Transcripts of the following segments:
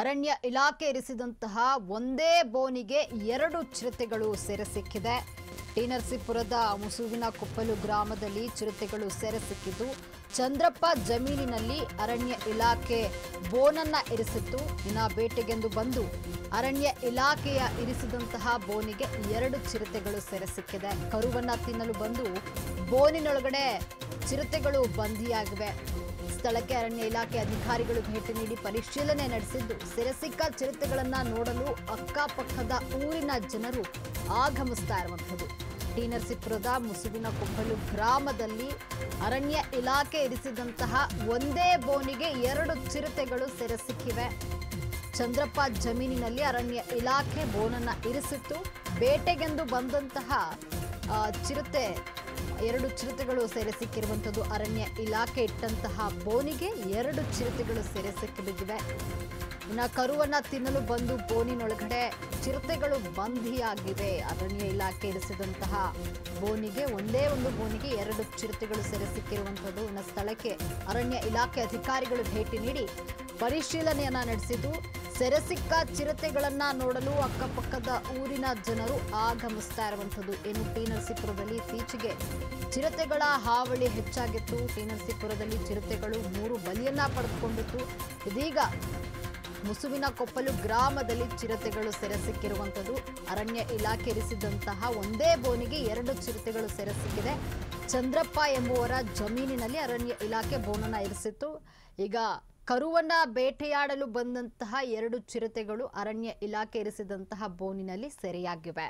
ಅರಣ್ಯ ಇಲಾಖೆ ಇರಿಸಿದಂತಹ ಒಂದೇ ಬೋನಿಗೆ ಎರಡು ಚಿರತೆಗಳು ಸೆರೆ ಸಿಕ್ಕಿದೆ ಟಿ ನರಸೀಪುರದ ಮುಸುವಿನ ಕೊಪ್ಪಲು ಗ್ರಾಮದಲ್ಲಿ ಚಿರತೆಗಳು ಸೆರೆ ಸಿಕ್ಕಿದ್ದು ಚಂದ್ರಪ್ಪ ಜಮೀನಿನಲ್ಲಿ ಅರಣ್ಯ ಇಲಾಖೆ ಬೋನನ್ನ ಇರಿಸಿತ್ತು ದಿನ ಬೇಟೆಗೆಂದು ಬಂದು ಅರಣ್ಯ ಇಲಾಖೆಯ ಇರಿಸಿದಂತಹ ಬೋನಿಗೆ ಎರಡು ಚಿರತೆಗಳು ಸೆರೆ ಸಿಕ್ಕಿದೆ ಕರುವನ್ನ ತಿನ್ನಲು ಬಂದು ಬೋನಿನೊಳಗಡೆ ಚಿರತೆಗಳು ಬಂದಿಯಾಗಿವೆ ಸ್ಥಳಕ್ಕೆ ಅರಣ್ಯ ಇಲಾಖೆ ಅಧಿಕಾರಿಗಳು ಭೇಟಿ ನೀಡಿ ಪರಿಶೀಲನೆ ನಡೆಸಿದ್ದು ಸೆರೆಸಿಕ್ಕ ಚಿರತೆಗಳನ್ನ ನೋಡಲು ಅಕ್ಕಪಕ್ಕದ ಊರಿನ ಜನರು ಆಗಮಿಸ್ತಾ ಇರುವಂಥದ್ದು ಟಿ ನರಸೀಪುರದ ಮುಸುವಿನ ಕೊಪ್ಪಲು ಗ್ರಾಮದಲ್ಲಿ ಅರಣ್ಯ ಇಲಾಖೆ ಇರಿಸಿದಂತಹ ಒಂದೇ ಬೋನಿಗೆ ಎರಡು ಚಿರತೆಗಳು ಸೆರೆ ಸಿಕ್ಕಿವೆ ಚಂದ್ರಪ್ಪ ಜಮೀನಿನಲ್ಲಿ ಅರಣ್ಯ ಇಲಾಖೆ ಬೋನನ್ನ ಇರಿಸಿತ್ತು ಬೇಟೆಗೆಂದು ಬಂದಂತಹ ಆ, ಚಿರತೆ ಎರಡು ಚಿರತೆಗಳು ಸೆರೆ ಸಿಕ್ಕಿರುವಂಥದ್ದು ಅರಣ್ಯ ಇಲಾಖೆ ಇಟ್ಟಂತಹ ಬೋನಿಗೆ ಎರಡು ಚಿರತೆಗಳು ಸೆರೆ ಸಿಕ್ಕಿಬಿದ್ದಿವೆ ಇನ್ನು ಕರುವನ್ನ ತಿನ್ನಲು ಬಂದು ಬೋನಿನೊಳಗಡೆ ಚಿರತೆಗಳು ಬಂಧಿಯಾಗಿವೆ ಅರಣ್ಯ ಇಲಾಖೆ ಇರಿಸಿದಂತಹ ಬೋನಿಗೆ ಒಂದೇ ಒಂದು ಬೋನಿಗೆ ಎರಡು ಚಿರತೆಗಳು ಸೆರೆ ಸಿಕ್ಕಿರುವಂಥದ್ದು ಇನ್ನು ಸ್ಥಳಕ್ಕೆ ಅರಣ್ಯ ಇಲಾಖೆ ಅಧಿಕಾರಿಗಳು ಭೇಟಿ ನೀಡಿ ಪರಿಶೀಲನೆಯನ್ನ ನಡೆಸಿದ್ದು ಸೆರೆ ಸಿಕ್ಕ ಚಿರತೆಗಳನ್ನ ನೋಡಲು ಅಕ್ಕಪಕ್ಕದ ಊರಿನ ಜನರು ಆಗಮಿಸ್ತಾ ಇರುವಂಥದ್ದು ಏನು ಟಿ ನರಸೀಪುರದಲ್ಲಿ ಇತ್ತೀಚೆಗೆ ಚಿರತೆಗಳ ಹಾವಳಿ ಹೆಚ್ಚಾಗಿತ್ತು ಟಿ ನರಸೀಪುರದಲ್ಲಿ ಚಿರತೆಗಳು ಮೂರು ಬಲಿಯನ್ನ ಪಡೆದುಕೊಂಡಿತ್ತು ಇದೀಗ ಮುಸುವಿನ ಕೊಪ್ಪಲು ಗ್ರಾಮದಲ್ಲಿ ಚಿರತೆಗಳು ಸೆರೆ ಸಿಕ್ಕಿರುವಂಥದ್ದು ಅರಣ್ಯ ಇಲಾಖೆ ಇರಿಸಿದಂತಹ ಒಂದೇ ಬೋನಿಗೆ ಎರಡು ಚಿರತೆಗಳು ಸೆರೆ ಸಿಕ್ಕಿದೆ ಚಂದ್ರಪ್ಪ ಎಂಬುವರ ಜಮೀನಿನಲ್ಲಿ ಅರಣ್ಯ ಇಲಾಖೆ ಬೋನನ್ನ ಇರಿಸಿತ್ತು ಈಗ ಕರುವನ್ನ ಬೇಟೆಯಾಡಲು ಬಂದಂತಹ ಎರಡು ಚಿರತೆಗಳು ಅರಣ್ಯ ಇಲಾಖೆ ಇರಿಸಿದಂತಹ ಬೋನಿನಲ್ಲಿ ಸೆರೆಯಾಗಿವೆ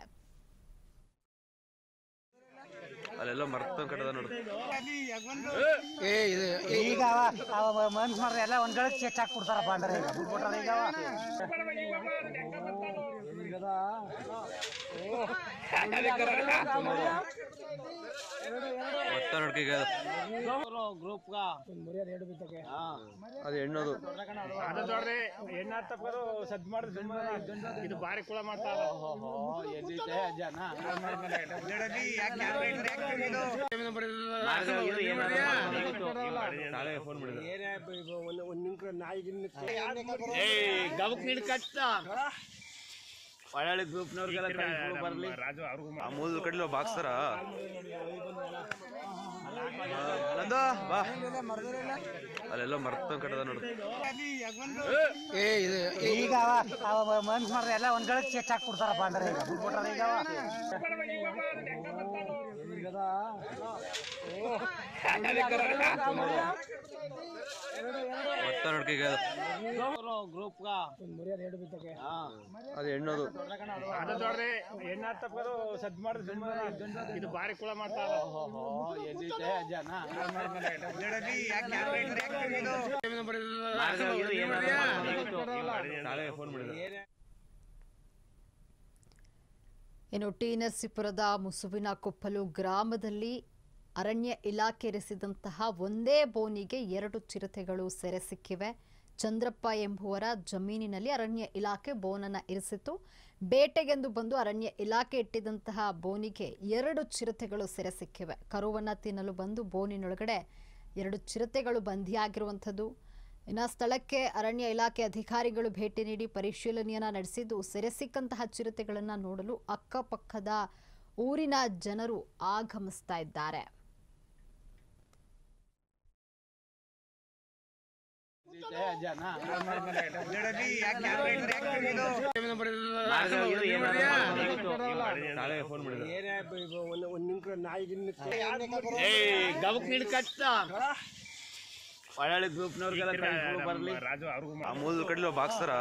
ಅಲ್ಲೆಲ್ಲ ಮರ್ತ ಕಟ್ಟದ ನೋಡು ಏ ಇದು ಈಗ ಅವ ಅವ ಮನ್ಸ್ ಮಾಡ್ರೆ ಎಲ್ಲ ಒಂದ್ ಗಳಿಗೆ ಚೆಕ್ ಹಾಕಿ ಕೊಡ್ತಾರಪ್ಪ ಅಂದ್ರೆ ಈಗ ಬಿಟ್ಬಿಟ್ರ ಈಗ ಅವ. ಮತ್ತ ನೋಡ್ಕೀಗ ಗ್ರೂಪ್ಗ ಅದು ಹೆಣ್ಣದು ಅದು ನೋಡ್ರಿ ಎಣ್ಣೆ ತಪ್ಪದು ಸದ್ ಮಾಡಿದ್ರೆ ಇದು ಬಾರಿ ಕುಳ ಮಾಡ್ತಾರ ಎಲ್ಲಿದೆ ಜನ ನಾಳೆ ಫೋನ್ ಮಾಡಿದ್ರು ಗಬಕ್ ನೀಡ್ ಕಟ್ಟ ಒಳ್ಳೆ ಗ್ರೂಪ್ನವ್ರಿಗೆಲ್ಲ ಬರ್ಲಿ ರಾಜು ಅವ್ರಿಗೂ ಆ ಮೂಲ ಕಡ್ಲಿ ಬಾಕ್ಸ್ತಾರ ನಂದ ಬಾ ಅಲ್ಲೆಲ್ಲ ಮರ್ತ ಕಟ್ಟದ ನೋಡು ಏ ಇದು ಈಗ ಅವ ಅವ ಮನ್ಸ್ ಮಾಡ್ರೆ ಎಲ್ಲ ಒಂದ್ ಗಳಿಗೆ ಚೆಕ್ ಹಾಕಿ ಕೊಡ್ತಾರಪ್ಪ ಅಂದ್ರೆ ಈಗ ಬಿಟ್ಬಿಟ್ರ ಈಗ ಅವ. ಮತ್ತ ನೋಡ್ಕೀಗ ಗ್ರೂಪ್ಗ ಅದು ಹೆಣ್ಣದು ಅದು ನೋಡ್ರಿ ಎಣ್ಣೆ ತಪ್ಪದು ಸದ್ ಮಾಡಿದ್ರೆ ಇದು ಬಾರಿ ಕುಳ ಮಾಡ್ತಾರ ಎಲ್ಲಿದೆ ಜನ ನಾಳೆ ಫೋನ್ ಮಾಡಿದ್ರು ಇನ್ನು ಟಿ ನರಸೀಪುರದ ಮುಸುವಿನ ಕೊಪ್ಪಲು ಗ್ರಾಮದಲ್ಲಿ ಅರಣ್ಯ ಇಲಾಖೆ ಇರಿಸಿದಂತಹ ಒಂದೇ ಬೋನಿಗೆ ಎರಡು ಚಿರತೆಗಳು ಸೆರೆ ಸಿಕ್ಕಿವೆ ಚಂದ್ರಪ್ಪ ಎಂಬುವರ ಜಮೀನಿನಲ್ಲಿ ಅರಣ್ಯ ಇಲಾಖೆ ಬೋನನ್ನ ಇರಿಸಿತ್ತು ಬೇಟೆಗೆಂದು ಬಂದು ಅರಣ್ಯ ಇಲಾಖೆ ಇಟ್ಟಿದ್ದಂತಹ ಬೋನಿಗೆ ಎರಡು ಚಿರತೆಗಳು ಸೆರೆ ಸಿಕ್ಕಿವೆ ಕರುವನ್ನ ತಿನ್ನಲು ಬಂದು ಬೋನಿನೊಳಗಡೆ ಎರಡು ಚಿರತೆಗಳು ಬಂಧಿಯಾಗಿರುವಂಥದ್ದು ಇನ್ನು ಸ್ಥಳಕ್ಕೆ ಅರಣ್ಯ ಇಲಾಖೆ ಅಧಿಕಾರಿಗಳು ಭೇಟಿ ನೀಡಿ ಪರಿಶೀಲನೆಯನ್ನ ನಡೆಸಿದ್ದು ಸೆರೆ ಸಿಕ್ಕಂತಹ ಚಿರತೆಗಳನ್ನ ನೋಡಲು ಅಕ್ಕಪಕ್ಕದ ಊರಿನ ಜನರು ಆಗಮಿಸ್ತಾ ಇದ್ದಾರೆ ಜನ ನಾಳೆ ಫೋನ್ ಮಾಡಿದ್ರು ಗಬಕ್ ನೀಡ್ ಕಟ್ಟ ಒಳ್ಳೆ ಗ್ರೂಪ್ನವ್ರಿಗೆಲ್ಲ ಬರ್ಲಿ ರಾಜು ಅವ್ರಿಗೂ ಆ ಮೂಲ ಕಡ್ಲಿ ಬಾಕ್ಸ್ತಾರ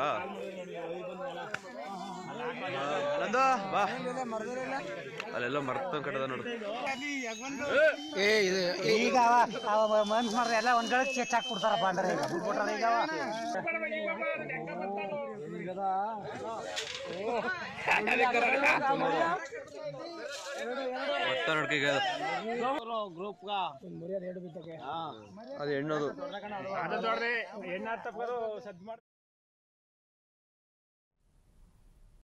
ನಂದ ಬಾ ಅಲ್ಲೆಲ್ಲ ಮರ್ತ ಕಟ್ಟದ ನೋಡು ಏ ಇದು ಈಗ ಅವ ಅವ ಮನ್ಸ್ ಮಾಡ್ರೆ ಎಲ್ಲ ಒಂದ್ ಗಳಿಗೆ ಚೆಕ್ ಹಾಕಿ ಕೊಡ್ತಾರಪ್ಪ ಅಂದ್ರೆ ಈಗ ಬಿಟ್ಬಿಟ್ರ ಈಗ ಅವ. ಮತ್ತ ನೋಡ್ಕೀಗ ಗ್ರೂಪ್ಗ ಅದು ಹೆಣ್ಣದು ಅದು ನೋಡ್ರಿ ಎಣ್ಣೆ ತಪ್ಪದು ಸದ್ ಮಾಡಿ